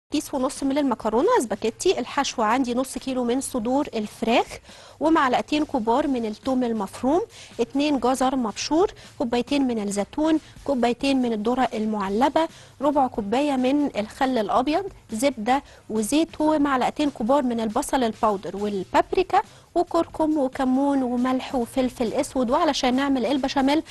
كيس ونص من المكرونه سباكيتي الحشوه عندي نص كيلو من صدور الفراخ ومعلقتين كبار من الثوم المفروم اتنين جزر مبشور كوبايتين من الزيتون كوبايتين من الذره المعلبه ربع كوبايه من الخل الابيض زبده وزيت ومعلقتين كبار من البصل الباودر والبابريكا وكركم وكمون وملح وفلفل اسود وعلشان نعمل البشاميل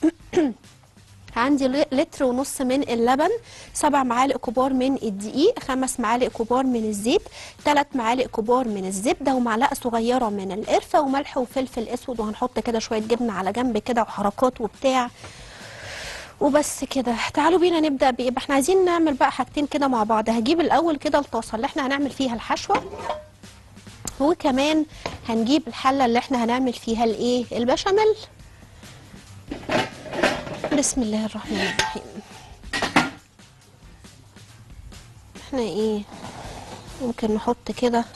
عندي لتر ونص من اللبن سبع معالق كبار من الدقيق خمس معالق كبار من الزيت ثلاث معالق كبار من الزبده ومعلقه صغيره من القرفه وملح وفلفل اسود وهنحط كده شويه جبنه على جنب كده وحركات وبتاع وبس كده تعالوا بينا نبدا بايه بقى احنا عايزين نعمل بقى حاجتين كده مع بعض هجيب الاول كده الطاسه اللي احنا هنعمل فيها الحشوه وكمان هنجيب الحله اللي احنا هنعمل فيها الايه البشاميل بسم الله الرحمن الرحيم احنا ايه ممكن نحط كده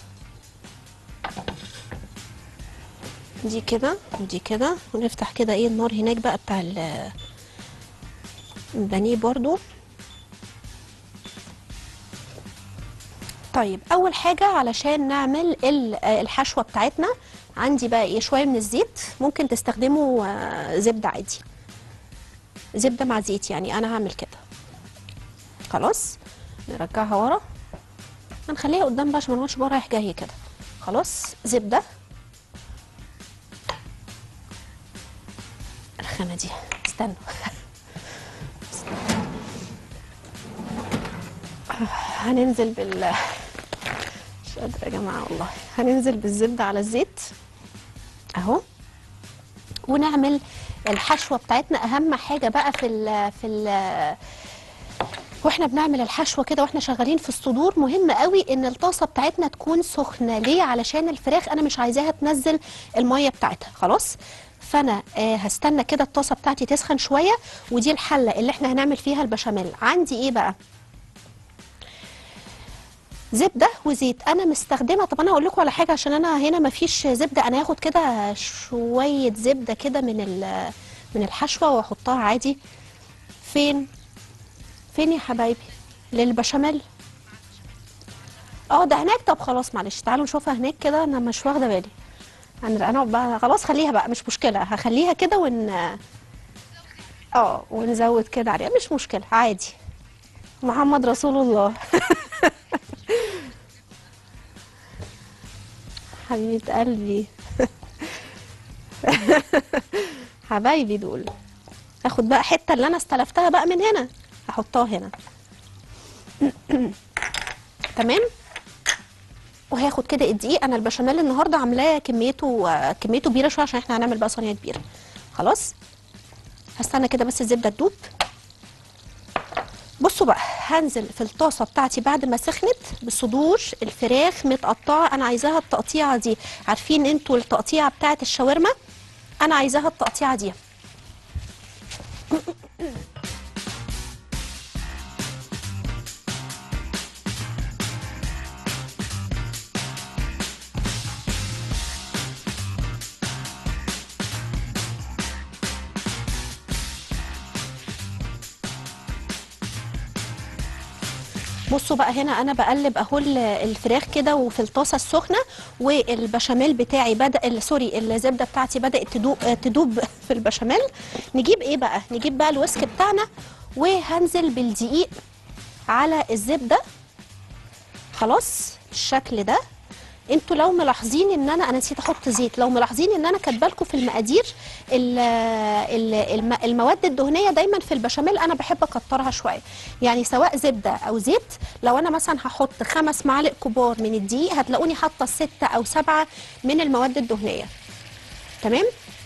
دي كده ودي كده ونفتح كده ايه النار هناك بقى بتاع ال- البانيه برضو طيب اول حاجه علشان نعمل ال- آه، الحشوه بتاعتنا عندي بقى ايه شويه من الزيت ممكن تستخدموا آه، زبده عادي زبده مع زيت يعني انا هعمل كده خلاص نرجعها ورا هنخليها قدام بقى عشان ما نقعدش بقى رايح جاي كده خلاص زبده الخانه دي استنوا هننزل بال مش قادره يا جماعه والله هننزل بالزبده على الزيت اهو ونعمل الحشوه بتاعتنا اهم حاجه بقى في ال في ال واحنا بنعمل الحشوه كده واحنا شغالين في الصدور مهم قوي ان الطاسه بتاعتنا تكون سخنه ليه علشان الفراخ انا مش عايزاها تنزل الميه بتاعتها خلاص فانا آه هستنى كده الطاسه بتاعتي تسخن شويه ودي الحله اللي احنا هنعمل فيها البشاميل عندي ايه بقى زبده وزيت انا مستخدمه طب انا هقول لكم على حاجه عشان انا هنا مفيش زبده انا هاخد كده شويه زبده كده من ال- من الحشوه واحطها عادي فين فين يا حبايبي للبشاميل اه ده هناك طب خلاص معلش تعالوا نشوفها هناك كده انا مش واخده بالي انا انا بقى خلاص خليها بقى مش مشكله هخليها كده ون اه ونزود كده عليها مش مشكله عادي محمد رسول الله حبيبة قلبي حبايبي دول اخد بقى حته اللي انا استلفتها بقى من هنا احطها هنا تمام وهاخد كده الدقيق انا البشاميل النهارده عاملاه كميته آه، كميته كبيره شويه عشان احنا هنعمل بقى صينيه كبيره خلاص هستنى كده بس الزبده تدوب بصوا بقى هنزل في الطاسه بتاعتي بعد ما سخنت بصدور الفراخ متقطعه انا عايزاها التقطيعه دي عارفين انتوا التقطيعه بتاعت الشاورما انا عايزاها التقطيعه دي بصوا بقى هنا انا بقلب اهو ال- الفراخ كده وفي الطاسه السخنه والبشاميل بتاعي بدا ال- سوري الزبده بتاعتي بدات تدوب تدوب في البشاميل نجيب ايه بقى نجيب بقى الويسك بتاعنا وهنزل بالدقيق على الزبده خلاص بالشكل ده انتوا لو ملاحظين ان انا انا نسيت احط زيت لو ملاحظين ان انا كاتبه لكم في المقادير ال- ال- الم- المواد الدهنيه دايما في البشاميل انا بحب اكترها شويه يعني سواء زبده او زيت لو انا مثلا هحط خمس معالق كبار من الدقيق هتلاقوني حاطه ستة او سبعة من المواد الدهنيه تمام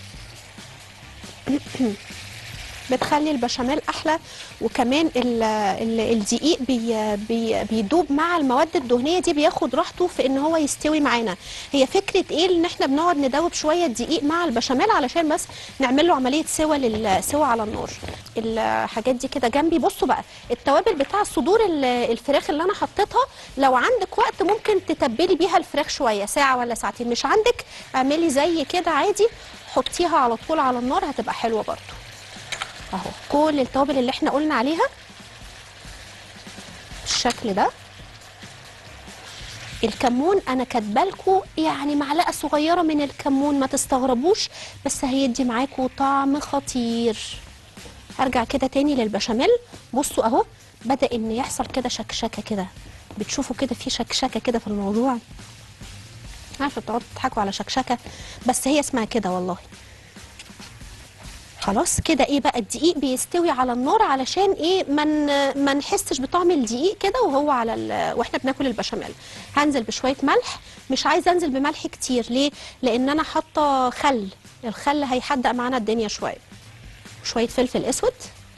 بتخلي البشاميل احلى وكمان ال- ال- الدقيق بي بي بيدوب مع المواد الدهنيه دي بياخد راحته في ان هو يستوي معانا هي فكره ايه ان احنا بنقعد ندوب شويه الدقيق مع البشاميل علشان بس نعمل له عمليه سوى للسوى على النار الحاجات دي كده جنبي بصوا بقى التوابل بتاع صدور ال- الفراخ اللي انا حطيتها لو عندك وقت ممكن تتبلي بيها الفراخ شويه ساعه ولا ساعتين مش عندك اعملي زي كده عادي حطيها على طول على النار هتبقى حلوه برضو اهو كل التوابل اللي احنا قلنا عليها بالشكل ده الكمون انا كاتبالكوا يعني معلقه صغيره من الكمون ما تستغربوش بس هيدي معاكوا طعم خطير هرجع كده تاني للبشاميل بصوا اهو بدا ان يحصل كده شكشكه كده بتشوفوا كده في شكشكه كده في الموضوع عارفه بتقعدوا تضحكوا على شكشكه بس هي اسمها كده والله خلاص كده ايه بقى الدقيق بيستوي على النار علشان ايه ما من ما نحسش بطعم الدقيق كده وهو على ال... واحنا بناكل البشاميل هنزل بشويه ملح مش عايزه انزل بملح كتير ليه لان انا حاطه خل الخل هيحدق معانا الدنيا شويه شويه فلفل اسود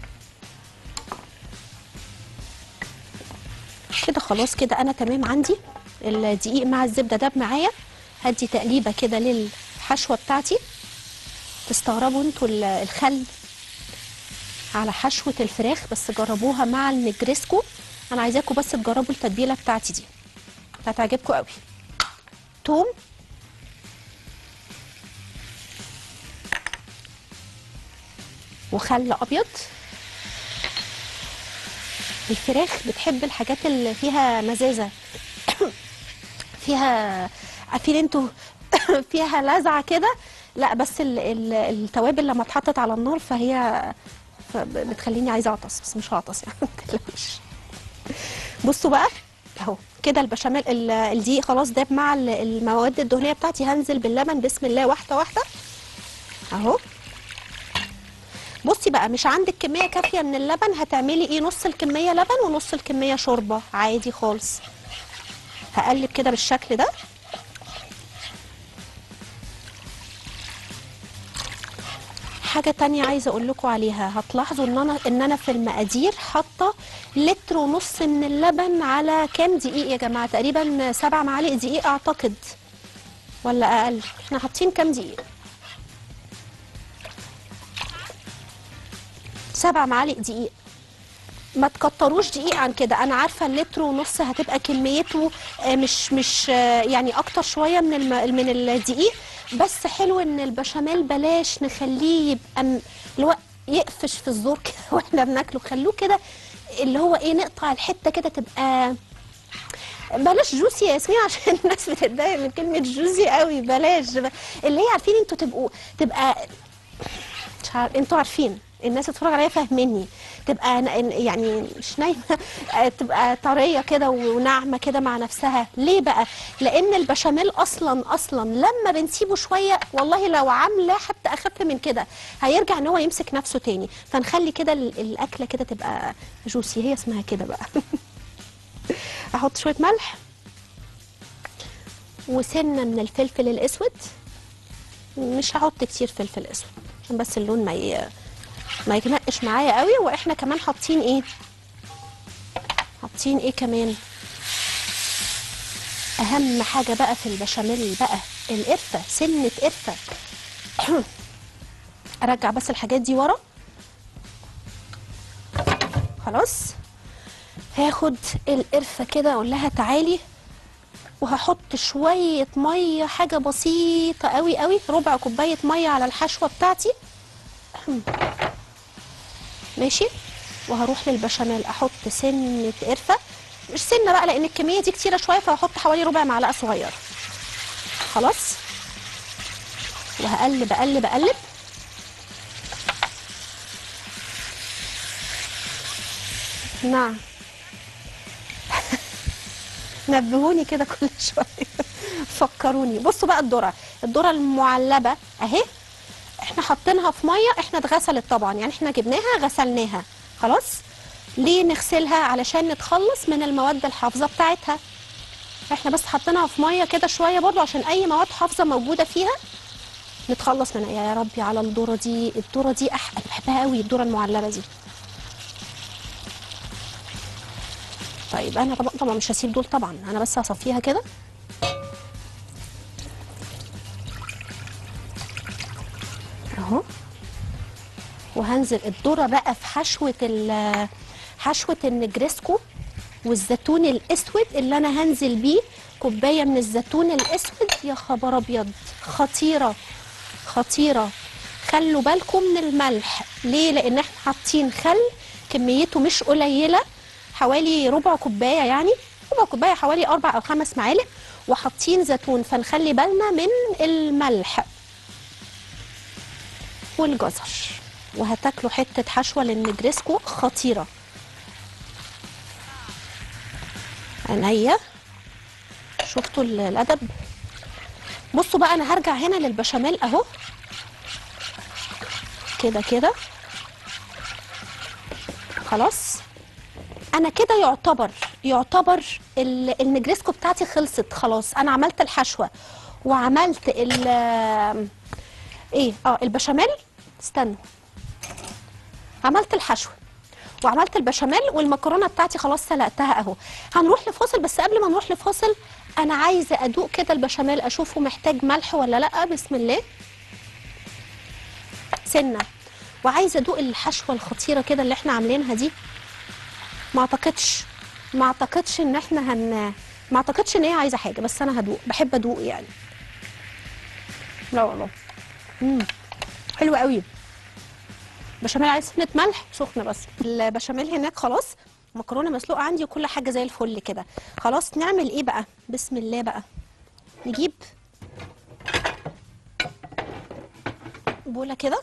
كده خلاص كده انا تمام عندي الدقيق مع الزبده داب معايا هدي تقليبه كده للحشوه بتاعتي تستغربوا انتوا ال- الخل على حشوه الفراخ بس جربوها مع النجريسكو انا عايزاكم بس تجربوا التتبيله بتاعتي دي هتعجبكم قوي توم وخل ابيض الفراخ بتحب الحاجات اللي فيها مزازه فيها عارفين انتوا فيها لذعه كده لا بس ال ال التوابل لما اتحطت على النار فهي ف- بتخليني عايزه اعطس بس مش هعطس يعني ما تقلقوش بصوا بقى اهو كده البشاميل ال- الدقيق خلاص داب مع ال- المواد الدهنيه بتاعتي هنزل باللبن بسم الله واحده واحده اهو بصي بقى مش عندك كميه كافيه من اللبن هتعملي ايه نص الكميه لبن ونص الكميه شوربه عادي خالص هقلب كده بالشكل ده حاجه تانية عايزه اقول لكم عليها هتلاحظوا ان انا ان انا في المقادير حاطه لتر ونص من اللبن على كام دقيق يا جماعه تقريبا سبع معالق دقيق اعتقد ولا اقل احنا حاطين كام دقيق سبع معالق دقيق ما تكتروش دقيق عن كده انا عارفه اللتر ونص هتبقى كميته آه، مش مش آه، يعني اكتر شويه من الم من الدقيق بس حلو ان البشاميل بلاش نخليه يبقى م- اللي هو يقفش في الزور كده واحنا بناكله خلوه كده اللي هو ايه نقطع الحته كده تبقى بلاش جوسي يا ياسمين عشان الناس بتتضايق من كلمه جوسي قوي بلاش اللي هي عارفين انتوا تبقوا تبقى مش عارف انتوا عارفين الناس بتتفرج عليا فاهميني تبقى ن- يعني مش نايمه آه، تبقى طريه كده وناعمه كده مع نفسها ليه بقى لان البشاميل اصلا اصلا لما بنسيبه شويه والله لو عامله حتى اخف من كده هيرجع ان هو يمسك نفسه تاني فنخلي كده ال- الاكله كده تبقى جوسي هي اسمها كده بقى احط شويه ملح وسنه من الفلفل الاسود مش هحط كتير فلفل اسود عشان بس اللون ما ي... ما يغمقش معايا قوي واحنا كمان حاطين ايه حاطين ايه كمان اهم حاجه بقى في البشاميل بقى القرفه سنه قرفه ارجع بس الحاجات دي ورا خلاص هاخد القرفه كده اقول لها تعالي وهحط شويه ميه حاجه بسيطه قوي قوي ربع كوبايه ميه على الحشوه بتاعتي ماشي وهروح للبشاميل احط سنه قرفه مش سنه بقى لان الكميه دي كتيره شويه فهحط حوالي ربع معلقه صغيره خلاص وهقلب اقلب اقلب نعم نبهوني كده كل شويه فكروني بصوا بقى الذره الذره المعلبه اهي احنا حاطينها في ميه احنا اتغسلت طبعا يعني احنا جبناها غسلناها خلاص ليه نغسلها علشان نتخلص من المواد الحافظه بتاعتها احنا بس حاطينها في ميه كده شويه برضو عشان اي مواد حافظه موجوده فيها نتخلص منها يا ربي على الذره دي الذره دي أح... انا بحبها قوي الذره المعلبه دي طيب انا طبعا طبعا مش هسيب دول طبعا انا بس هصفيها كده اهو وهنزل الذره بقى في حشوه ال- حشوه النجريسكو والزيتون الاسود اللي انا هنزل بيه كوبايه من الزيتون الاسود يا خبر ابيض خطيره خطيره خلوا بالكم من الملح ليه لان احنا حاطين خل كميته مش قليله حوالي ربع كوبايه يعني ربع كوبايه حوالي اربع او خمس معالق وحاطين زيتون فنخلي بالنا من الملح والجزر وهتاكلوا حته حشوه للنجريسكو خطيره عينيا شفتوا ال- الادب بصوا بقى انا هرجع هنا للبشاميل اهو كده كده خلاص انا كده يعتبر يعتبر ال- النجريسكو بتاعتي خلصت خلاص انا عملت الحشوه وعملت ال ايه اه البشاميل استنوا عملت الحشوه وعملت البشاميل والمكرونه بتاعتي خلاص سلقتها اهو هنروح لفاصل بس قبل ما نروح لفاصل انا عايزه ادوق كده البشاميل اشوفه محتاج ملح ولا لا بسم الله سنه وعايزه ادوق الحشوه الخطيره كده اللي احنا عاملينها دي ما اعتقدش ما اعتقدش ان احنا هن ما اعتقدش ان هي عايزه حاجه بس انا هدوق بحب ادوق يعني لا والله امم حلو قوي بشاميل عايز سنه ملح سخنه بس البشاميل هناك خلاص مكرونه مسلوقه عندي وكل حاجه زي الفل كده خلاص نعمل ايه بقى بسم الله بقى نجيب بوله كده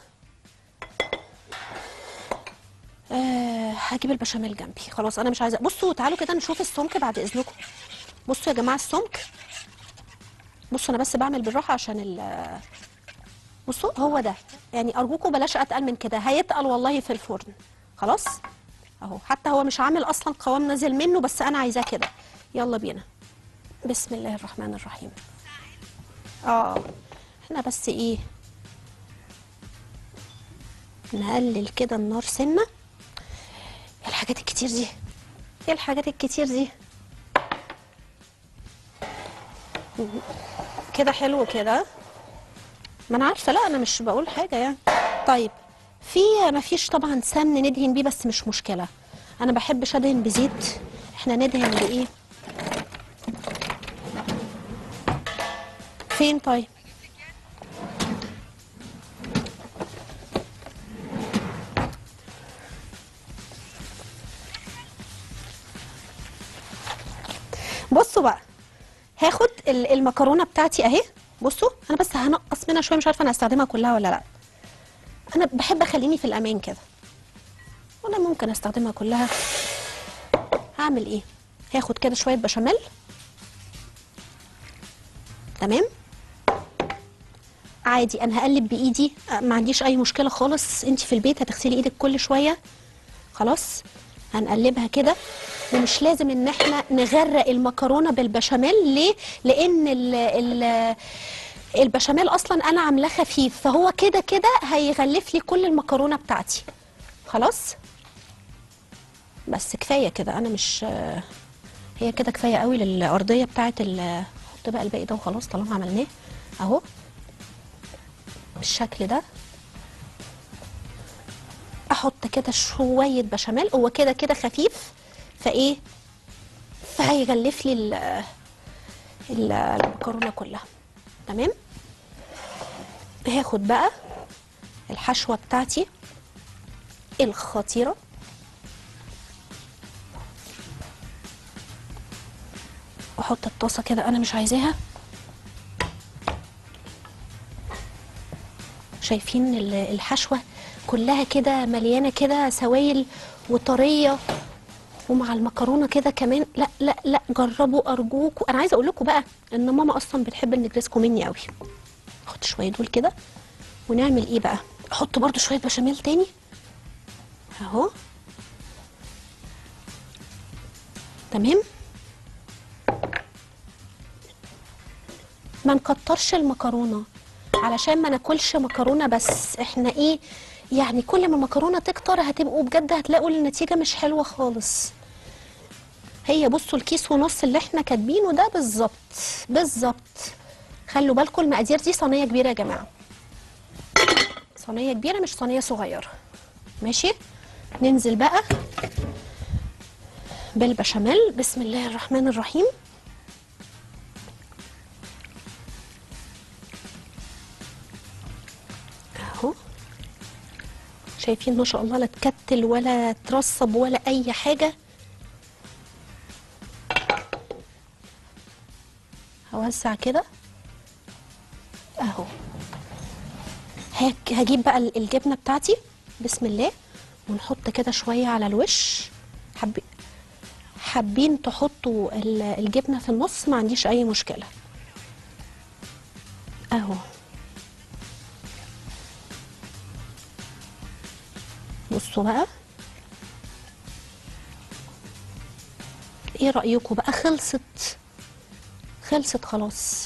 آه هجيب البشاميل جنبي خلاص انا مش عايزه بصوا تعالوا كده نشوف السمك بعد اذنكم بصوا يا جماعه السمك بصوا انا بس بعمل بالراحه عشان ال بصوا هو ده يعني ارجوكم بلاش اتقل من كده هيتقل والله في الفرن خلاص اهو حتى هو مش عامل اصلا قوام نازل منه بس انا عايزاه كده يلا بينا بسم الله الرحمن الرحيم اه احنا بس ايه نقلل كده النار سنه ايه الحاجات الكتير دي ايه الحاجات الكتير دي كده حلو كده ما انا عارفه لا انا مش بقول حاجه يعني طيب في ما فيش طبعا سمن ندهن بيه بس مش مشكله انا بحبش ادهن بزيت احنا ندهن بايه فين طيب بصوا بقى هاخد ال- المكرونه بتاعتي اهي بصوا انا بس هنقص منها شويه مش عارفه انا هستخدمها كلها ولا لا انا بحب اخليني في الامان كده وانا ممكن استخدمها كلها هعمل ايه هاخد كده شويه بشاميل تمام عادي انا هقلب بايدي أه، ما عنديش اي مشكله خالص انت في البيت هتغسلي ايدك كل شويه خلاص هنقلبها كده ومش لازم ان احنا نغرق المكرونه بالبشاميل ليه لان ال ال البشاميل اصلا انا عاملاه خفيف فهو كده كده هيغلف لي كل المكرونه بتاعتي خلاص بس كفايه كده انا مش هي كده كفايه قوي للارضيه بتاعه ال حط بقى الباقي ده وخلاص طالما عملناه اهو بالشكل ده احط كده شويه بشاميل هو كده كده خفيف فايه فهيغلف لي ال- ال- المكرونه كلها تمام هاخد بقى الحشوه بتاعتي الخطيره واحط الطاسه كده انا مش عايزاها شايفين ال- الحشوه كلها كده مليانه كده سوائل وطريه ومع المكرونه كده كمان لا لا لا جربوا ارجوكوا انا عايزه اقول لكم بقى ان ماما اصلا بتحب النجريسكو مني قوي اخد شويه دول كده ونعمل ايه بقى احط برضو شويه بشاميل تاني اهو تمام ما نكترش المكرونه علشان ما ناكلش مكرونه بس احنا ايه يعني كل ما المكرونه تكتر هتبقوا بجد هتلاقوا النتيجه مش حلوه خالص هي بصوا الكيس ونص اللي احنا كاتبينه ده بالظبط بالظبط خلوا بالكم المقادير دي صينيه كبيره يا جماعه صينيه كبيره مش صينيه صغيره ماشي ننزل بقى بالبشاميل بسم الله الرحمن الرحيم اهو شايفين ما شاء الله لا تكتل ولا ترصب ولا اي حاجه اوزع كده اهو هاك- هجيب بقى ال- الجبنه بتاعتي بسم الله ونحط كده شويه على الوش حب... حابين تحطوا ال- الجبنه في النص ما عنديش اي مشكله اهو بصوا بقى ايه رايكم بقى خلصت خلصت خلاص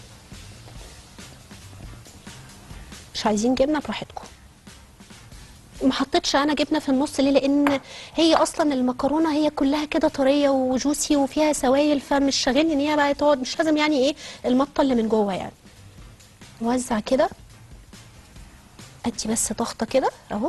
مش عايزين جبنه براحتكم ما حطيتش انا جبنه في النص ليه لان هي اصلا المكرونه هي كلها كده طريه وجوسي وفيها سوائل فمش شاغلني ان هي بقى تقعد مش لازم يعني ايه المطه اللي من جوه يعني نوزع كده ادي بس ضغطه كده اهو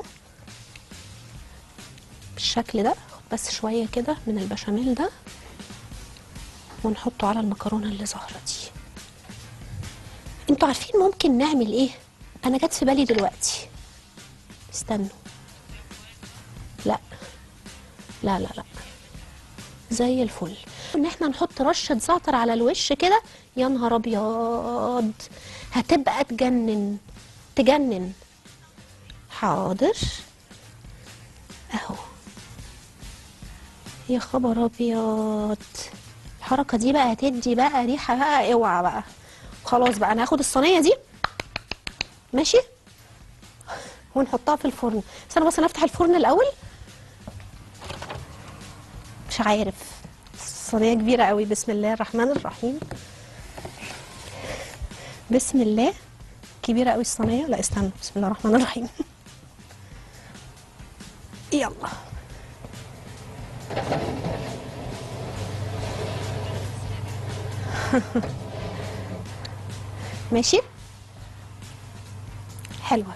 بالشكل ده خد بس شويه كده من البشاميل ده ونحطه على المكرونه اللي ظاهره دي انتوا عارفين ممكن نعمل ايه انا جت في بالي دلوقتي استنوا لا لا لا لا زي الفل ان احنا نحط رشه زعتر على الوش كده يا نهار ابيض هتبقى تجنن تجنن حاضر اهو يا خبر ابيض الحركه دي بقى هتدي بقى ريحه بقى اوعى بقى خلاص بقى انا هاخد الصينيه دي ماشي ونحطها في الفرن بس انا بس انا افتح الفرن الاول مش عارف الصينيه كبيره قوي بسم الله الرحمن الرحيم بسم الله كبيره قوي الصينيه لا استنى بسم الله الرحمن الرحيم يلا ماشي حلوه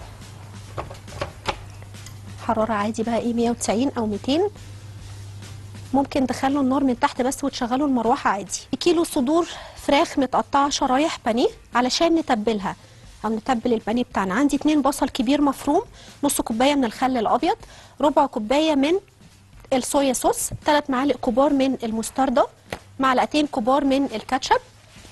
حراره عادي بقى ايه 190 او 200 ممكن تخلوا النار من تحت بس وتشغلوا المروحه عادي كيلو صدور فراخ متقطعه شرايح بانيه علشان نتبلها او نتبل البانيه بتاعنا عندي اتنين بصل كبير مفروم نص كوبايه من الخل الابيض ربع كوبايه من الصويا صوص ثلاث معالق كبار من المستردة معلقتين كبار من الكاتشب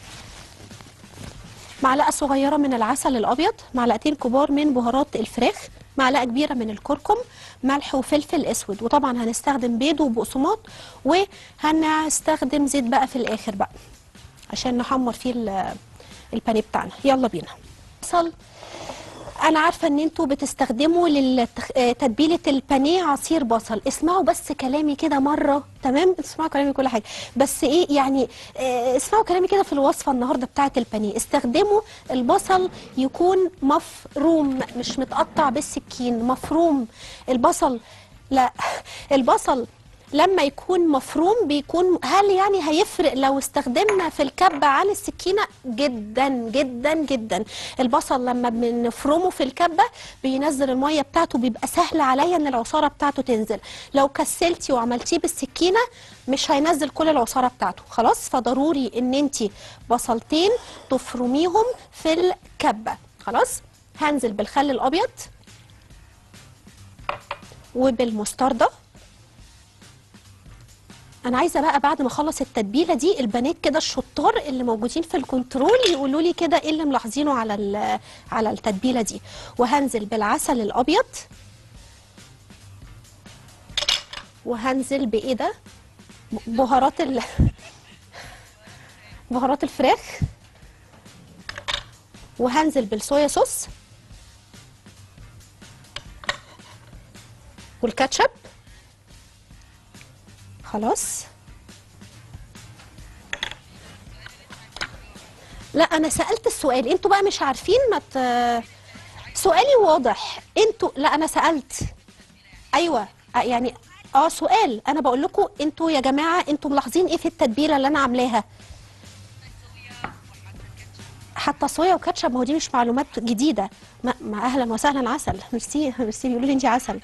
معلقه صغيره من العسل الابيض معلقتين كبار من بهارات الفراخ معلقه كبيره من الكركم ملح وفلفل اسود وطبعا هنستخدم بيض وبقسماط وهنستخدم زيت بقى في الاخر بقى عشان نحمر فيه ال- البانيه بتاعنا يلا بينا بصل انا عارفه ان انتوا بتستخدموا لتتبيله البانيه عصير بصل اسمعوا بس كلامي كده مره تمام اسمعوا كلامي كل حاجه بس ايه يعني آه، اسمعوا كلامي كده في الوصفه النهارده بتاعه البانيه استخدموا البصل يكون مفروم مش متقطع بالسكين مفروم البصل لا البصل لما يكون مفروم بيكون هل يعني هيفرق لو استخدمنا في الكبة عن السكينة جدا جدا جدا البصل لما بنفرمه في الكبة بينزل المية بتاعته بيبقى سهل عليا ان العصارة بتاعته تنزل لو كسلتي وعملتيه بالسكينة مش هينزل كل العصارة بتاعته خلاص فضروري ان انتي بصلتين تفرميهم في الكبة خلاص هنزل بالخل الابيض وبالمستردة انا عايزه بقى بعد ما اخلص التتبيله دي البنات كده الشطار اللي موجودين في الكنترول يقولوا لي كده ايه اللي ملاحظينه على ال- على التتبيله دي وهنزل بالعسل الابيض وهنزل بايه ده بهارات ال... بهارات الفراخ وهنزل بالصويا صوص والكاتشب خلاص لا انا سالت السؤال انتوا بقى مش عارفين ما ت... سؤالي واضح انتوا لا انا سالت ايوه آه، يعني اه سؤال انا بقول لكم انتوا يا جماعه انتوا ملاحظين ايه في التتبيله اللي انا عاملاها حتى صويا وكاتشب ما هو دي مش معلومات جديده ما, ما اهلا وسهلا عسل ميرسي ميرسي بيقولوا لي انت عسل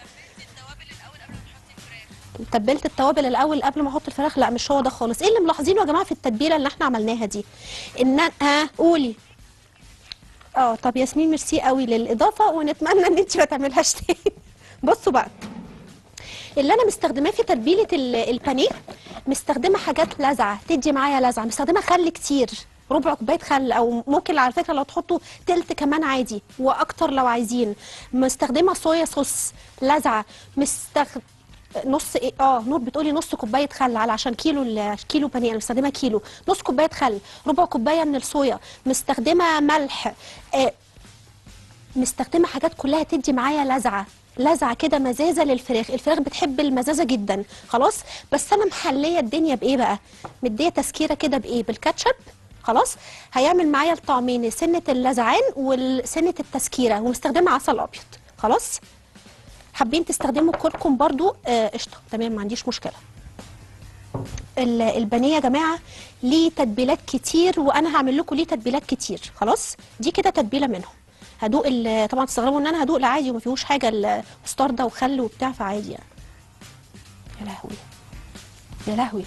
تبلت التوابل الاول قبل ما احط الفراخ لا مش هو ده خالص ايه اللي ملاحظينه يا جماعه في التتبيله اللي احنا عملناها دي ان ها قولي اه طب ياسمين ميرسي قوي للاضافه ونتمنى ان انت ما تعملهاش تاني بصوا بقى اللي انا مستخدماه في تتبيله ال- البانيه مستخدمه حاجات لزعه تدي معايا لزعه مستخدمه خل كتير ربع كوبايه خل او ممكن على فكره لو تحطوا تلت كمان عادي واكتر لو عايزين مستخدمه صويا صوص لزعه مستخد نص ايه اه نور بتقولي نص كوبايه خل على عشان كيلو ال- كيلو بانيه انا مستخدمه كيلو نص كوبايه خل ربع كوبايه من الصويا مستخدمه ملح آه مستخدمه حاجات كلها تدي معايا لزعه لزعه كده مزازه للفراخ الفراخ بتحب المزازه جدا خلاص بس انا محليه الدنيا بايه بقى مديه تسكيره كده بايه بالكاتشب خلاص هيعمل معايا الطعمين سنه اللزعان وسنه التسكيره ومستخدمه عسل ابيض خلاص حابين تستخدموا كركم برضو آه، قشطه تمام ما عنديش مشكله ال- البانيه يا جماعه ليه تتبيلات كتير وانا هعمل لكم ليه تتبيلات كتير خلاص دي كده تتبيله منهم هدوق ال- طبعا تستغربوا ان انا هدوق العادي وما فيهوش حاجه المستردة وخل وبتاع فعادي يعني يا لهوي يا لهوي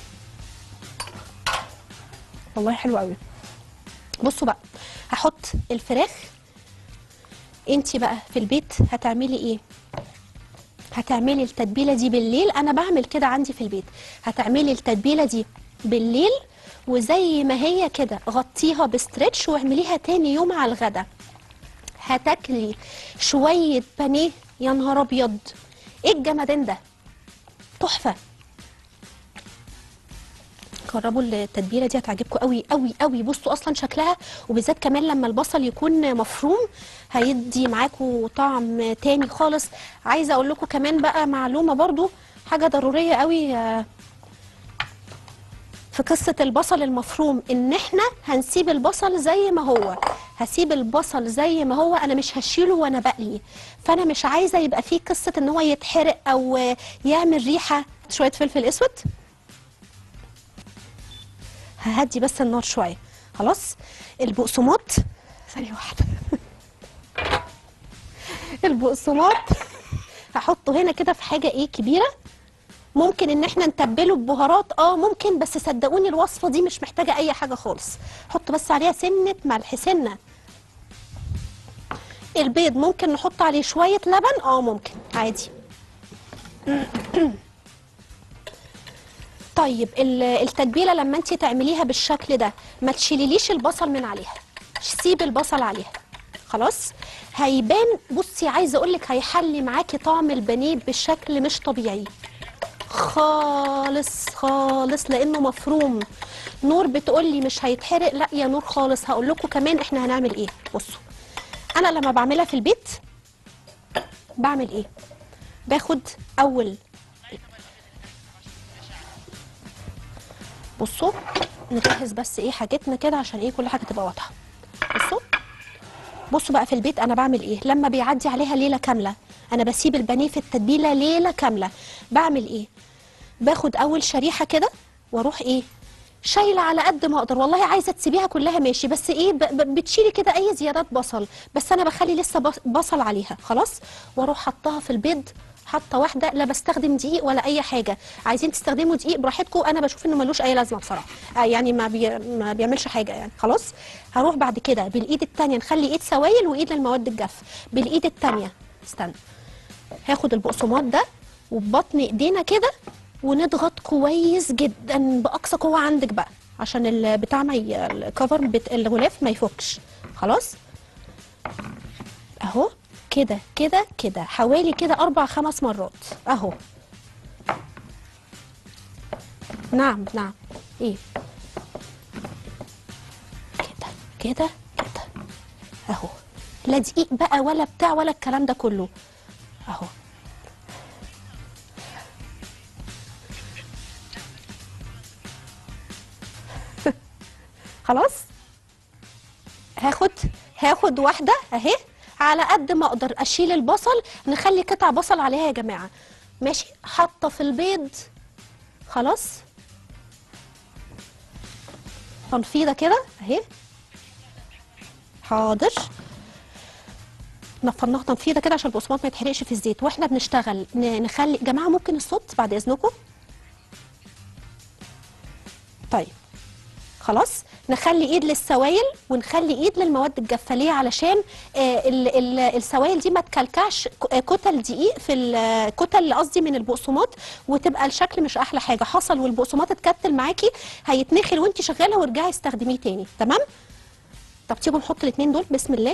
والله حلو قوي بصوا بقى هحط الفراخ انتي بقى في البيت هتعملي ايه هتعملي التتبيله دي بالليل انا بعمل كده عندي في البيت هتعملي التتبيله دي بالليل وزي ما هي كده غطيها بستريتش واعمليها تاني يوم على الغدا هتاكلي شويه بانيه يا نهار ابيض ايه الجمدان ده تحفه جربوا التتبيله دي هتعجبكم قوي قوي قوي بصوا اصلا شكلها وبالذات كمان لما البصل يكون مفروم هيدي معاكم طعم تاني خالص عايزه اقول لكم كمان بقى معلومه برضو حاجه ضروريه قوي آه، في قصه البصل المفروم ان احنا هنسيب البصل زي ما هو هسيب البصل زي ما هو انا مش هشيله وانا بقلي فانا مش عايزه يبقى فيه قصه ان هو يتحرق او آه، يعمل ريحه شويه فلفل اسود ههدي بس النار شويه خلاص البقسماط ثانيه واحده البقسماط هحطه هنا كده في حاجه ايه كبيره ممكن ان احنا نتبله ببهارات اه ممكن بس صدقوني الوصفه دي مش محتاجه اي حاجه خالص حط بس عليها سنه ملح سنه البيض ممكن نحط عليه شويه لبن اه ممكن عادي طيب ال- التتبيله لما انت تعمليها بالشكل ده ما تشيليليش البصل من عليها سيبي البصل عليها خلاص هيبان بصي عايزه اقول لك هيحلي معاكي طعم البانيه بشكل مش طبيعي خالص خالص لانه مفروم نور بتقولي مش هيتحرق لا يا نور خالص هقول لكم كمان احنا هنعمل ايه بصوا انا لما بعملها في البيت بعمل ايه باخد اول بصوا نجهز بس ايه حاجتنا كده عشان ايه كل حاجه تبقى واضحه بصوا بصوا بقى في البيت انا بعمل ايه لما بيعدي عليها ليله كامله انا بسيب البانيه في التتبيله ليله كامله بعمل ايه باخد اول شريحه كده واروح ايه شايله على قد ما اقدر والله عايزه تسيبيها كلها ماشي بس ايه ب- ب- بتشيلي كده اي زيادات بصل بس انا بخلي لسه بص- بصل عليها خلاص واروح حطها في البيض حاطه واحده لا بستخدم دقيق ولا اي حاجه عايزين تستخدموا دقيق براحتكم انا بشوف انه ملوش اي لازمه بصراحه آه يعني ما, بي... ما بيعملش حاجه يعني خلاص هروح بعد كده بالايد التانية نخلي ايد سوائل وايد للمواد الجافه بالايد التانية استنى هاخد البقسماط ده وببطن ايدينا كده ونضغط كويس جدا باقصى قوه عندك بقى عشان البتاع ما ي... الكفر بت... الغلاف ما يفكش خلاص اهو كده كده كده حوالي كده اربع خمس مرات اهو نعم نعم ايه كده كده كده اهو لا دقيق بقى ولا بتاع ولا الكلام ده كله اهو خلاص هاخد هاخد واحده اهي على قد ما اقدر اشيل البصل نخلي قطع بصل عليها يا جماعه ماشي حاطه في البيض خلاص تنفيضه كده اهي حاضر نفضناها تنفيضه كده عشان البقسماط ما يتحرقش في الزيت واحنا بنشتغل ن- نخلي جماعه ممكن الصوت بعد اذنكم طيب خلاص نخلي ايد للسوائل ونخلي ايد للمواد الجافه ليه علشان آه ال- ال- السوائل دي ما تكلكعش ك- آه، كتل دقيق في ال- كتل قصدي من البقسماط وتبقى الشكل مش احلى حاجه حصل والبقسماط اتكتل معاكي هيتنخل وانت شغاله وارجعي استخدميه تاني تمام طب تيجوا نحط الاثنين دول بسم الله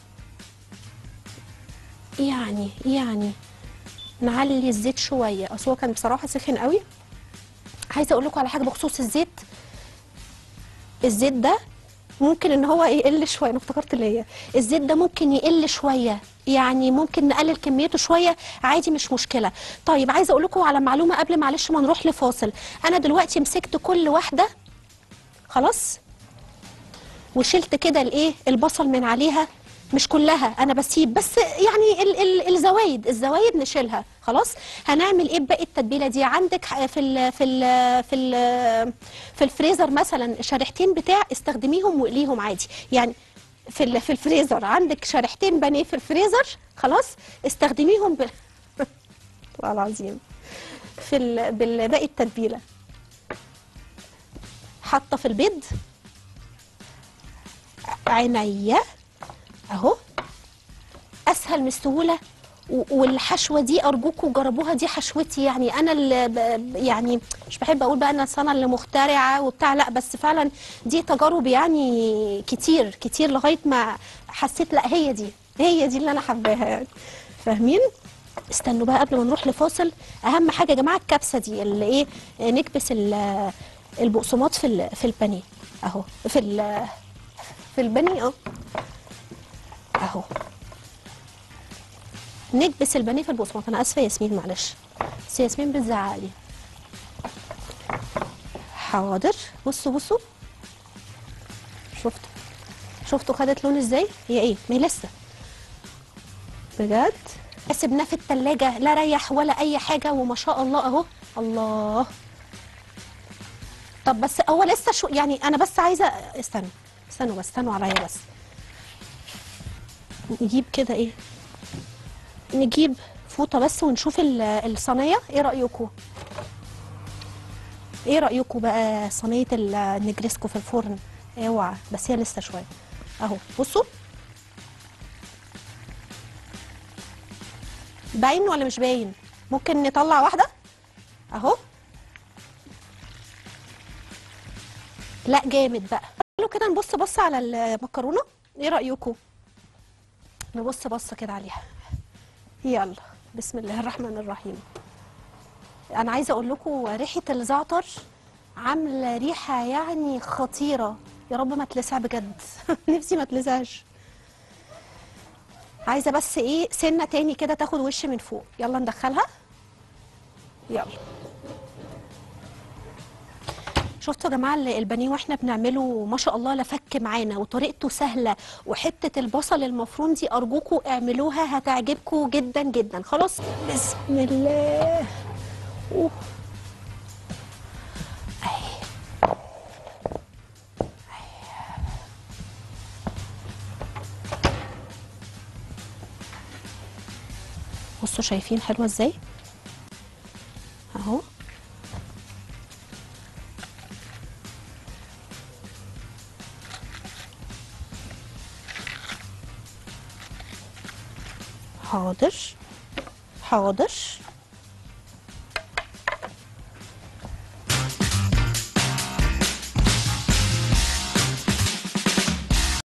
يعني يعني نعلي الزيت شويه اصل هو كان بصراحه سخن قوي عايزه اقول لكم على حاجه بخصوص الزيت الزيت ده ممكن ان هو يقل شويه انا افتكرت اللي هي الزيت ده ممكن يقل شويه يعني ممكن نقلل كميته شويه عادي مش مشكله طيب عايزه اقول لكم على معلومه قبل معلش ما نروح لفاصل انا دلوقتي مسكت كل واحده خلاص وشلت كده الايه البصل من عليها مش كلها انا بسيب بس يعني ال ال الزوايد الزوايد نشيلها خلاص هنعمل ايه بباقي التتبيله دي عندك ح- في ال في ال في ال في الفريزر مثلا شريحتين بتاع استخدميهم واقليهم عادي يعني في ال في الفريزر عندك شريحتين بانيه في الفريزر خلاص استخدميهم بال والله العظيم في ال- بالباقي التتبيله حاطه في البيض عينيا اهو اسهل من السهوله و- والحشوه دي ارجوكم جربوها دي حشوتي يعني انا اللي ب- يعني مش بحب اقول بقى انا انا اللي مخترعه وبتاع لا بس فعلا دي تجارب يعني كتير كتير لغايه ما حسيت لا هي دي هي دي اللي انا حباها يعني فاهمين استنوا بقى قبل ما نروح لفاصل اهم حاجه يا جماعه الكبسه دي اللي ايه نكبس ال- البقسماط في ال- في البانيه اهو في ال- في البانيه اه اهو نكبس البانيه في البقسماط انا اسفه يا ياسمين معلش بس ياسمين بتزعق لي حاضر بصوا بصوا شفتوا شفتوا خدت لون ازاي هي ايه ما هي لسه بجد سيبناه في التلاجة لا ريح ولا اي حاجه وما شاء الله اهو الله طب بس هو لسه شو يعني انا بس عايزه استنوا استنوا بس استنوا عليا بس نجيب كده ايه نجيب فوطه بس ونشوف ال- الصينيه ايه رايكم ايه رايكم بقى صينيه النجريسكو في الفرن اوعى بس هي لسه شويه اهو بصوا باين ولا مش باين ممكن نطلع واحده اهو لا جامد بقى تعالوا كده نبص بص على المكرونه ايه رايكم نبص بصه كده عليها يلا بسم الله الرحمن الرحيم انا عايزه اقول لكم ريحه الزعتر عامله ريحه يعني خطيره يا رب ما تلسع بجد نفسي ما تلسعش عايزه بس ايه سنه تاني كده تاخد وش من فوق يلا ندخلها يلا شفتوا يا جماعه ال- البانيه واحنا بنعمله ما شاء الله لا فك معانا وطريقته سهله وحته البصل المفروم دي ارجوكم اعملوها هتعجبكم جدا جدا خلاص بسم الله أوه. أهي. بصوا شايفين حلوه ازاي اهو حاضر حاضر